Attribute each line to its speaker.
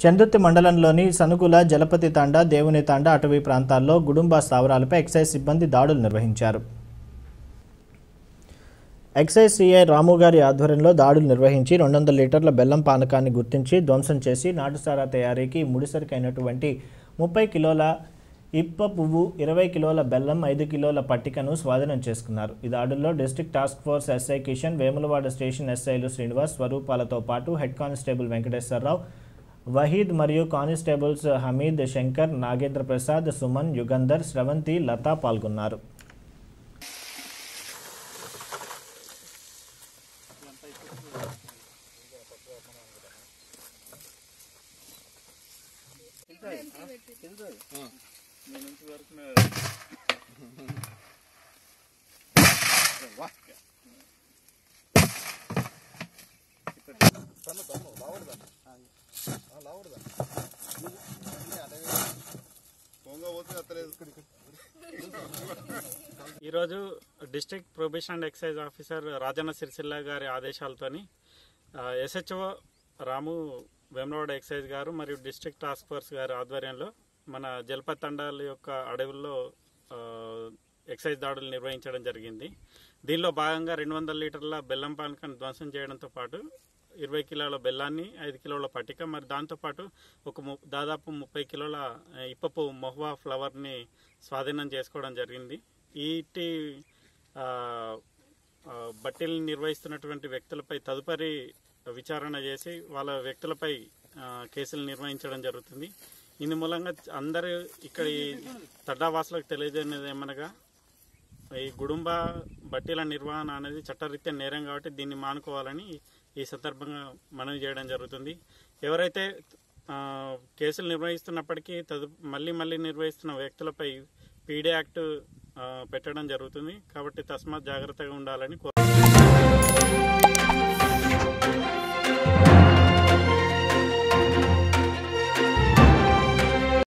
Speaker 1: చందుర్తి మండలంలోని సనుకుల జలపతి తాండా దేవుని తాండా అటవీ ప్రాంతాల్లో గుడుంబా స్థావరాలపై ఎక్సైజ్ సిబ్బంది దాడులు నిర్వహించారు ఎక్సైజ్ సిఐ రాము గారి ఆధ్వర్యంలో దాడులు నిర్వహించి రెండు వందల లీటర్ల బెల్లం పానకాన్ని గుర్తించి ధ్వంసం చేసి నాటుసారా తయారీకి ముడిసరికైనటువంటి ముప్పై కిలోల ఇప్ప పువ్వు ఇరవై కిలోల బెల్లం ఐదు కిలోల పట్టికను స్వాధీనం చేసుకున్నారు ఈ దాడుల్లో district task force SI Kishan Vemulawada station ఎస్ఐలు శ్రీనివాస్ స్వరూపాలతో పాటు హెడ్ కానిస్టేబుల్ వెంకటేశ్వరరావు వహీద్ మరియు కానిస్టేబుల్స్ హమీద్ శంకర్ నాగేంద్ర ప్రసాద్ సుమన్ యుగంధర్ స్రవంతి లత పాల్గొన్నారు
Speaker 2: ఈరోజు district probation and excise officer Rajanna Sircilla గారి ఆదేశాలతోని ఎస్హెచ్ఓ రాము వేమలవాడ ఎక్సైజ్ గారు మరియు డిస్ట్రిక్ట్ టాస్క్ ఫోర్స్ గారి ఆధ్వర్యంలో మన జలప తండాల యొక్క అడవుల్లో ఆ, ఎక్సైజ్ దాడులు నిర్వహించడం జరిగింది దీనిలో భాగంగా రెండు వందల లీటర్ల బెల్లం పానకాన్ని ధ్వంసం చేయడంతో పాటు ఇరవై కిలోల బెల్లాన్ని ఐదు కిలోల పట్టిక మరి దాంతోపాటు ఒక ము- దాదాపు ముప్పై కిలోల ఆ, ఇప్పపు మొహ్వా ఫ్లవర్ని స్వాధీనం చేసుకోవడం జరిగింది ఈటి ఆ, ఆ, బట్టీలను నిర్వహిస్తున్నటువంటి వ్యక్తులపై తదుపరి విచారణ చేసి వాళ్ళ వ్యక్తులపై ఆ, కేసులు నిర్వహించడం జరుగుతుంది ఇందు మూలంగా అందరూ ఇక్కడ ఈ తడ్డావాసులకు తెలియజేయనిది ఏమనగా ఈ గుడుంబ బట్టీల నిర్వహణ అనేది చట్టరీత్యా నేరం కాబట్టి దీన్ని మానుకోవాలని ఈ సందర్భంగా మనవి చేయడం జరుగుతుంది ఎవరైతే ఆ, కేసులు నిర్వహిస్తున్నప్పటికీ తదు మళ్ళీ మళ్ళీ నిర్వహిస్తున్న వ్యక్తులపై పీడీ యాక్ట్ ఆ, పెట్టడం జరుగుతుంది కాబట్టి తస్మాత్ జాగ్రత్తగా ఉండాలని కోరు